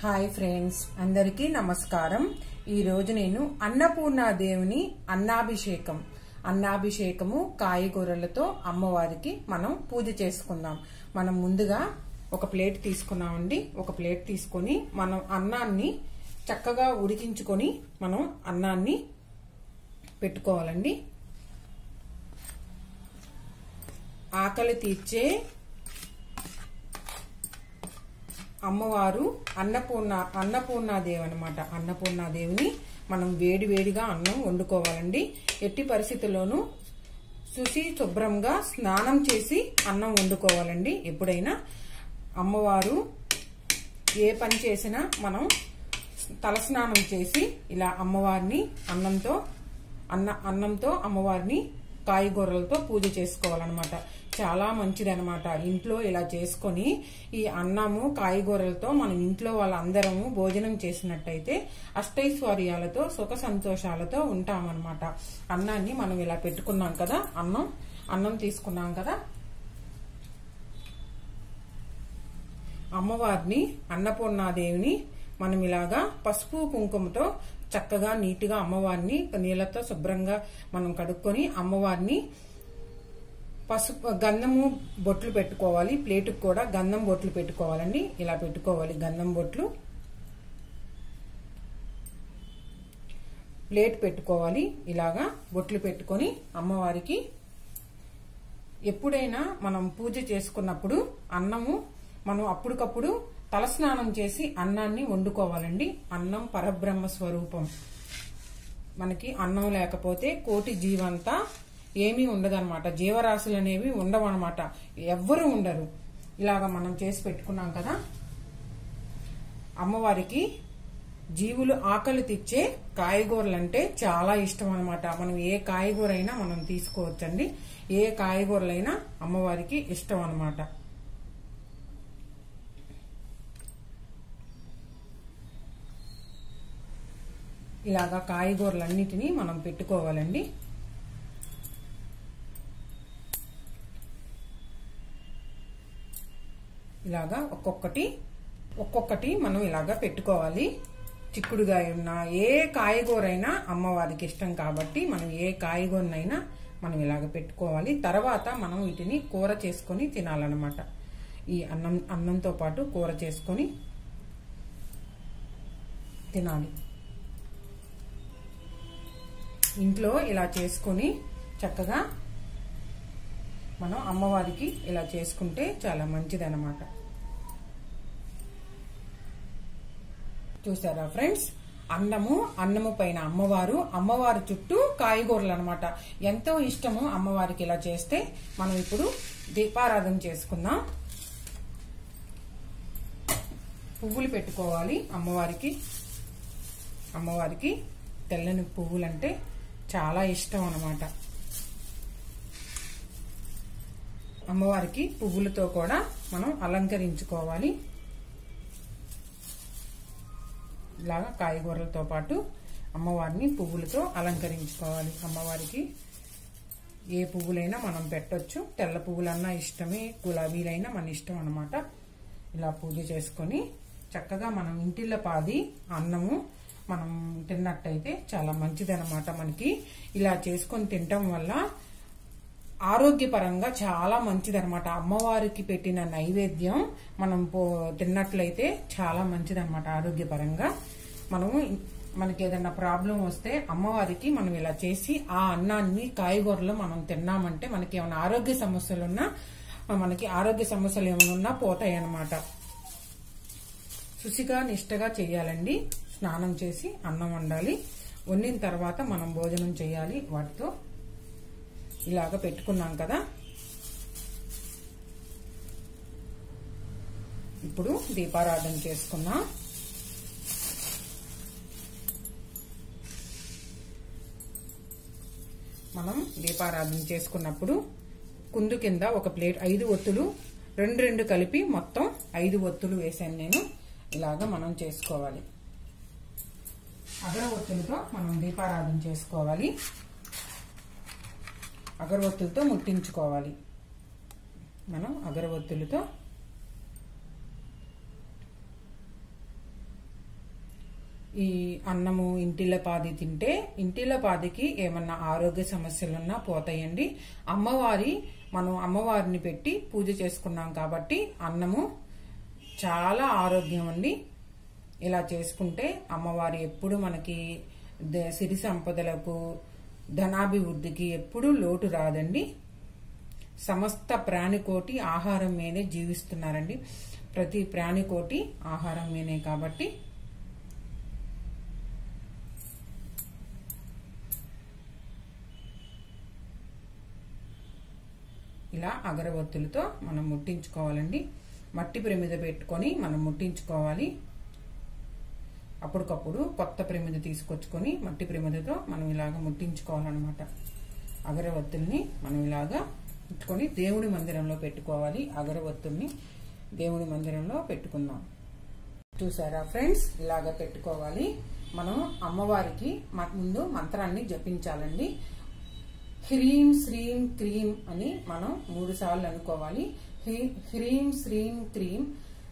hi friends అందరికీ నమస్కారం ఈ రోజు నేను అన్నపూర్ణాదేవిని అన్నాభిషేకం అన్నాభిషేకము కాయగూరలతో అమ్మవారికి మనం పూజ చేసుకుందాం మనం ముందుగా ఒక ప్లేట్ తీసుకున్నామండి ఒక ప్లేట్ తీసుకొని మనం అన్నాన్ని చక్కగా ఉడికించుకొని మనం అన్నాన్ని పెట్టుకోవాలండి ఆకలి తీర్చే అమ్మవారు అన్నపూర్ణ అన్నపూర్ణాదేవి అనమాట అన్నపూర్ణాదేవిని మనం వేడి వేడిగా అన్నం వండుకోవాలండి ఎట్టి పరిస్థితుల్లోనూ శుచి శుభ్రంగా స్నానం చేసి అన్నం వండుకోవాలండి ఎప్పుడైనా అమ్మవారు ఏ పని చేసినా మనం తలస్నానం చేసి ఇలా అమ్మవారిని అన్నంతో అన్న అన్నంతో అమ్మవారిని కాయగూరలతో పూజ చేసుకోవాలన్నమాట చాలా మంచిదనమాట ఇంట్లో ఇలా చేసుకొని ఈ అన్నము కాయగూరలతో మనం ఇంట్లో వాళ్ళందరము భోజనం చేసినట్టయితే అష్టైశ్వర్యాలతో సుఖ సంతోషాలతో ఉంటామన్నమాట అన్నాన్ని మనం ఇలా పెట్టుకున్నాం కదా అన్నం అన్నం తీసుకున్నాం కదా అమ్మవారిని అన్నపూర్ణాదేవిని మనం ఇలాగా పసుపు కుంకుమతో చక్కగా నీట్గా అమ్మవారిని నీళ్ళతో శుభ్రంగా మనం కడుక్కొని అమ్మవారిని పసుపు గంధము బొట్లు పెట్టుకోవాలి ప్లేటుకు కూడా గంధం బొట్లు పెట్టుకోవాలండి ఇలా పెట్టుకోవాలి గంధం బొట్లు ప్లేట్ పెట్టుకోవాలి ఇలాగా బొట్లు పెట్టుకొని అమ్మవారికి ఎప్పుడైనా మనం పూజ చేసుకున్నప్పుడు అన్నము మనం అప్పటికప్పుడు తలస్నానం చేసి అన్నాన్ని వండుకోవాలండి అన్నం పరబ్రహ్మ స్వరూపం మనకి అన్నం లేకపోతే కోటి జీవంతా ఏమీ ఉండదన్నమాట జీవరాశులు అనేవి ఉండవన్నమాట ఎవ్వరూ ఉండరు ఇలాగ మనం చేసి పెట్టుకున్నాం కదా అమ్మవారికి జీవులు ఆకలి తెచ్చే కాయగూరలు అంటే చాలా ఇష్టం అనమాట మనం ఏ కాయగూర అయినా మనం తీసుకోవచ్చండి ఏ కాయగూరలైనా అమ్మవారికి ఇష్టం అనమాట ఇలాగా కాయగూరలన్నిటినీ మనం పెట్టుకోవాలండి ఇలాగా ఒక్కొక్కటి ఒక్కొక్కటి మనం ఇలాగా పెట్టుకోవాలి చిక్కుడుగాయ ఉన్నా ఏ కాయగూరైనా అమ్మవారికి ఇష్టం కాబట్టి మనం ఏ కాయగూరనైనా మనం ఇలాగ పెట్టుకోవాలి తర్వాత మనం వీటిని కూర చేసుకొని తినాలన్నమాట ఈ అన్నం అన్నంతో పాటు కూర చేసుకొని తినాలి ఇంట్లో ఇలా చేసుకొని చక్కగా మనం అమ్మవారికి ఇలా చేసుకుంటే చాలా మంచిదన్నమాట చూసారా ఫ్రెండ్స్ అన్నము అన్నము పైన అమ్మవారు అమ్మవారి చుట్టూ కాయగూరలు అనమాట ఎంతో ఇష్టము అమ్మవారికి ఇలా చేస్తే మనం ఇప్పుడు దీపారాధన చేసుకుందాం పువ్వులు పెట్టుకోవాలి అమ్మవారికి అమ్మవారికి తెల్లని పువ్వులంటే చాలా ఇష్టం అనమాట అమ్మవారికి పువ్వులతో కూడా మనం అలంకరించుకోవాలి ఇలాగా కాయగూరలతో పాటు అమ్మవారిని పువ్వులతో అలంకరించుకోవాలి అమ్మవారికి ఏ పువ్వులైనా మనం పెట్టొచ్చు తెల్ల పువ్వులన్నా ఇష్టమే గులాబీలైనా మన ఇష్టం అనమాట ఇలా పూజ చేసుకొని చక్కగా మనం ఇంటిల్ల పాది అన్నము మనం తిన్నట్టయితే చాలా మంచిదనమాట మనకి ఇలా చేసుకొని తినటం వల్ల ఆరోగ్యపరంగా చాలా మంచిదనమాట అమ్మవారికి పెట్టిన నైవేద్యం మనం తిన్నట్లయితే చాలా మంచిదనమాట ఆరోగ్యపరంగా మనము మనకి ఏదైనా ప్రాబ్లం వస్తే అమ్మవారికి మనం ఇలా చేసి ఆ అన్నాన్ని కాయగూరలు మనం తిన్నామంటే మనకి ఏమైనా ఆరోగ్య సమస్యలు ఉన్నా మనకి ఆరోగ్య సమస్యలు ఏమైనా ఉన్నా పోతాయి అన్నమాట శుచిగా నిష్టగా చేయాలండి స్నానం చేసి అన్నం వండాలి వండిన తర్వాత మనం భోజనం చేయాలి వాటితో ఇలాగ పెట్టుకున్నాం కదా ఇప్పుడు దీపారాధన చేసుకున్నాం మనం దీపారాధన చేసుకున్నప్పుడు కుందు కింద ఒక ప్లేట్ ఐదు ఒత్తులు రెండు రెండు కలిపి మొత్తం ఐదు ఒత్తులు వేసాను నేను ఇలాగ మనం చేసుకోవాలి అగరవత్తులతో మనం దీపారాధన చేసుకోవాలి అగరవత్తులతో ముట్టించుకోవాలి మనం అగరవత్తులతో ఈ అన్నము ఇంటిల పాది తింటే ఇంటిల పాదికి ఏమన్నా ఆరోగ్య సమస్యలున్నా పోతాయండి అమ్మవారి మనం అమ్మవారిని పెట్టి పూజ చేసుకున్నాం కాబట్టి అన్నము చాలా ఆరోగ్యం అండి ఇలా చేసుకుంటే అమ్మవారి ఎప్పుడు మనకి ద- సిరి సంపదలకు ధనాభివృద్ధికి ఎప్పుడూ లోటు రాదండి సమస్త ప్రాణికోటి ఆహారం మీదే జీవిస్తున్నారండి ప్రతి ప్రాణికోటి ఆహారం మీదే కాబట్టి ఇలా అగరబత్తులతో మనం ముట్టించుకోవాలండి మట్టి ప్రమిద పెట్టుకొని మనం ముట్టించుకోవాలి అప్పటికప్పుడు కొత్త ప్రమిద తీసుకొచ్చుకొని మట్టి ప్రమిదతో మనం ఇలాగ ముట్టించుకోవాలన్నమాట అగరవత్తుల్ని మనం ఇలాగా పెట్టుకొని దేవుడి మందిరంలో పెట్టుకోవాలి అగరవత్తుల్ని దేవుడి మందిరంలో పెట్టుకుందాం చూసారా ఫ్రెండ్స్ ఇలాగ పెట్టుకోవాలి మనం అమ్మవారికి మ- ముందు మంత్రాన్ని జపించాలండి హ్రీం శ్రీం క్రీం అని మనం మూడు సార్లు అనుకోవాలి హ్రీ- హ్రీం శ్రీం క్రీం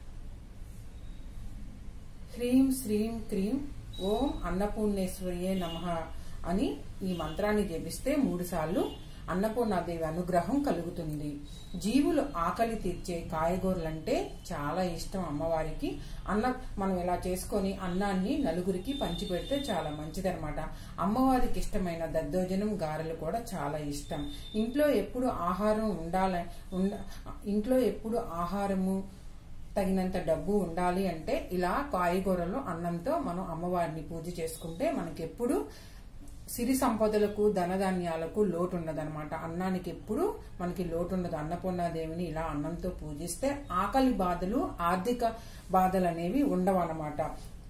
హ్రీం శ్రీం క్రీం ఓం అన్నపూర్ణేశ్వరియే నమః అని ఈ మంత్రాన్ని జపిస్తే మూడు సార్లు అన్నపూర్ణాదేవి అనుగ్రహం కలుగుతుంది జీవులు ఆకలి తీర్చే కాయగూరలంటే చాలా ఇష్టం అమ్మవారికి అన్న మనం ఇలా చేసుకొని అన్నాన్ని నలుగురికి పంచిపెడితే చాలా మంచిదన్నమాట అమ్మవారికి ఇష్టమైన దద్దోజనం గారెలు కూడా చాలా ఇష్టం ఇంట్లో ఎప్పుడు ఆహారం ఉండాల ఉండ ఇంట్లో ఎప్పుడు ఆహారము తగినంత డబ్బు ఉండాలి అంటే ఇలా కాయగూరలు అన్నంతో మనం అమ్మవారిని పూజ చేసుకుంటే మనకి ఎప్పుడు సిరి సంపదలకు ధనధాన్యాలకు లోటు ఉండదన్నమాట అన్నానికి ఎప్పుడు మనకి లోటు ఉండదు అన్నపూర్ణాదేవిని ఇలా అన్నంతో పూజిస్తే ఆకలి బాధలు ఆర్థిక బాధలు అనేవి ఉండవన్నమాట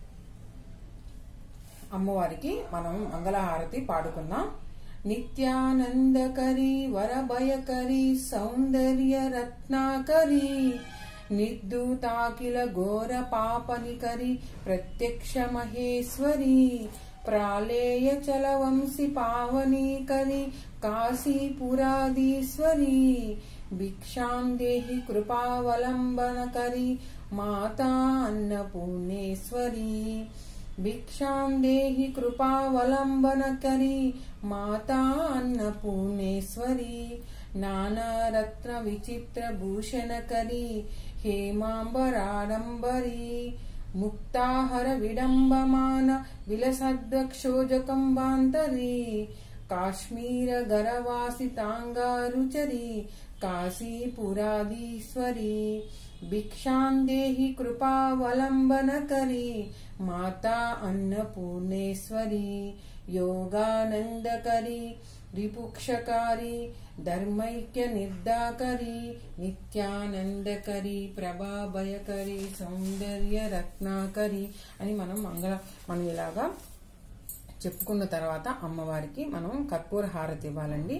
అమ్మవారికి మనం మంగళహారతి పాడుకుందాం నిత్యానందకరి వరభయకరి సౌందర్య రత్నాకరి నిర్దూతాకిల ఘోర పాపనికరి ప్రత్యక్ష మహేశ్వరి ప్రాళేయ చలవంశి పావనీకరి కాశీపురాధీశ్వరి భిక్షాం దేహి కృపావలంబనకరి మాతా అన్నపూర్ణేశ్వరి భిక్షాం దేహి కృపావలంబనకరి మాతా అన్నపూర్ణేశ్వరి నానారత్న విచిత్ర భూషణకరి హేమాంబరాడంబరి ముక్తాహర విడంబమాన విలసద్వక్షోజకంబాంతరి కాశ్మీర గరవాసితాంగారుచరి కాశీపురాధీశ్వరి భిక్షాం దేహి కృపావలంబనకరి మాతా అన్నపూర్ణేశ్వరి యోగానందకరి రిపుక్షకారి ధర్మైక్య నిర్దాకరి నిత్యానందకరి ప్రభాభయకరి సౌందర్య రత్నాకరి అని మనం మంగళ మనం ఇలాగా చెప్పుకున్న తర్వాత అమ్మవారికి మనం కర్పూర హారతి ఇవ్వాలండి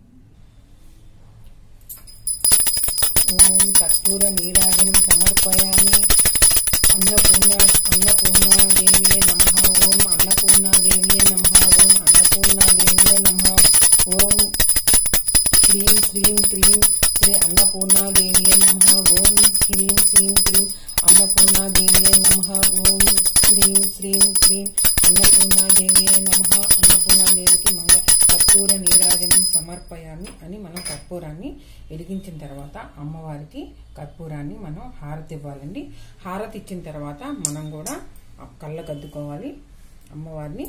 ఓం కర్పూర నీరాజనం సమర్పయామి అన్నపూర్ణ అన్నపూర్ణాదేవియే నమ ఓం అన్నపూర్ణాదేవియే నమ ఓం అన్నపూర్ణాదేవియే నమ ఓం హ్రీం క్రీం క్రీం శ్రీ అన్నపూర్ణాదేవియే నమ ఓం హ్రీం శ్రీం క్రీం అన్నపూర్ణాదేవియే నమ ఓం హ్రీం శ్రీం క్రీం అన్నపూర్ణాదేవియే నమ అన్నపూర్ణాదేవికి మంగ కర్పూర నీరాజనం సమర్పయామి అని మనం కర్పూరాన్ని వెలిగించిన తర్వాత అమ్మవారికి కర్పూరాన్ని మనం హారతి ఇవ్వాలండి హారతి ఇచ్చిన తర్వాత మనం కూడా కళ్ళకద్దుకోవాలి అమ్మవారిని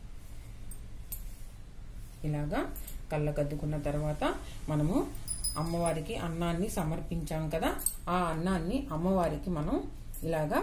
ఇలాగా కళ్ళకద్దుకున్న తర్వాత మనము అమ్మవారికి అన్నాన్ని సమర్పించాం కదా ఆ అన్నాన్ని అమ్మవారికి మనం ఇలాగా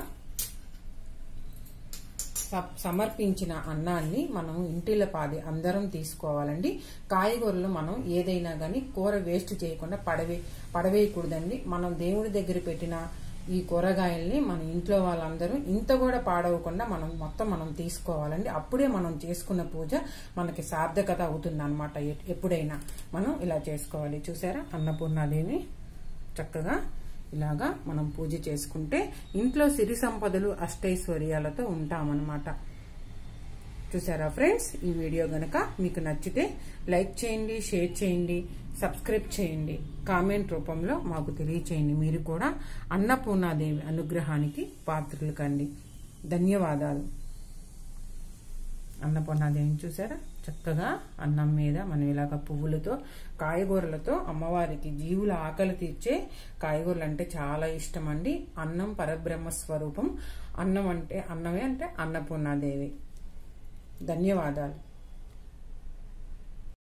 స- సమర్పించిన అన్నాన్ని మనం ఇంటిల పాది అందరం తీసుకోవాలండి కాయగూరలు మనం ఏదైనా కానీ కూర వేస్ట్ చేయకుండా పడవే పడవేయకూడదండి మనం దేవుడి దగ్గర పెట్టిన ఈ కూరగాయల్ని మన ఇంట్లో వాళ్ళందరూ ఇంత కూడా పాడవకుండా మనం మొత్తం మనం తీసుకోవాలండి అప్పుడే మనం చేసుకున్న పూజ మనకి సార్థకత అవుతుంది అనమాట ఎప్పుడైనా మనం ఇలా చేసుకోవాలి చూసారా అన్నపూర్ణాదేవి చక్కగా ఇలాగా మనం పూజ చేసుకుంటే ఇంట్లో సిరి సంపదలు అష్టైశ్వర్యాలతో ఉంటామన్నమాట చూసారా ఫ్రెండ్స్ ఈ వీడియో గనక మీకు నచ్చితే లైక్ చేయండి షేర్ చేయండి సబ్స్క్రైబ్ చేయండి కామెంట్ రూపంలో మాకు తెలియచేయండి మీరు కూడా అన్నపూర్ణాదేవి అనుగ్రహానికి పాత్రలు కండి ధన్యవాదాలు అన్నపూర్ణాదేవిని చూసారా చక్కగా అన్నం మీద మనం ఇలాగ పువ్వులతో కాయగూరలతో అమ్మవారికి జీవుల ఆకలి తీర్చే కాయగూరలు అంటే చాలా ఇష్టం అండి అన్నం పరబ్రహ్మ స్వరూపం అన్నం అంటే అన్నమే అంటే అన్నపూర్ణాదేవి ధన్యవాదాలు